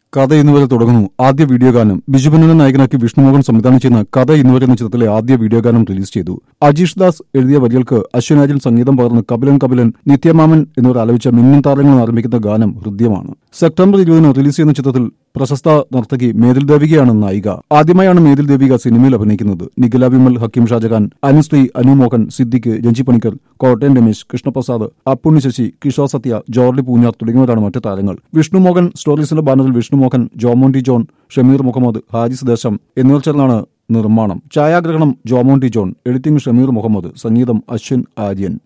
കഥ ഇന്നുവരെ തുടങ്ങുന്നു ആദ്യ വീഡിയോ ഗാനം ബിജുബനനെ നായകനാക്കി വിഷ്ണുമോഹൻ സംവിധാനം ചെയ്യുന്ന കഥ ഇന്നുവരെ എന്ന ചിത്രത്തിലെ ആദ്യ വീഡിയോ ഗാനം റിലീസ് ചെയ്തു അജീഷ് ദാസ് എഴുതിയ വരികൾക്ക് അശ്വനാജൻ സംഗീതം പകർന്ന് കപിലൻ കപിലൻ നിത്യമാമൻ എന്നിവർ ആലപിച്ച മിന്നും താരങ്ങൾ ആരംഭിക്കുന്ന ഗാനം ഹൃദ്യമാണ് സെപ്റ്റംബർ ഇരുപതിന് റിലീസ് ചെയ്യുന്ന ചിത്രത്തിൽ പ്രശസ്ത നർത്തകി മേതിൽ ദേവികയാണ് നായിക ആദ്യമായാണ് മേതിൽ ദേവിക സിനിമയിൽ അഭിനയിക്കുന്നത് നിഖില വിമൽ ഹക്കീം ഷാജഹാൻ അനുശ്രീ അനുമോഹൻ സിദ്ദിഖ് രഞ്ജി പണിക്കർ കോട്ടയം രമേശ് കൃഷ്ണപ്രസാദ് അപ്പുണ്ണി ശശി കിഷോർ സത്യ ജോർലി പൂഞ്ഞാർ തുടങ്ങിയവരാണ് മറ്റു താരങ്ങൾ വിഷ്ണുമോഹൻ സ്റ്റോറീസിന്റെ ബാനറിൽ വിഷ്ണുമോഹൻ ജോമോണ്ടി ജോൺ ഷമീർ മുഹമ്മദ് ഹാരിസ് ദേശം എന്നിവർ ചേർന്നാണ് നിർമ്മാണം ഛായാഗ്രഹണം ജോമോണ്ടി ജോൺ എഡിറ്റിംഗ് ഷമീർ മുഹമ്മദ് സംഗീതം അശ്വിൻ ആര്യൻ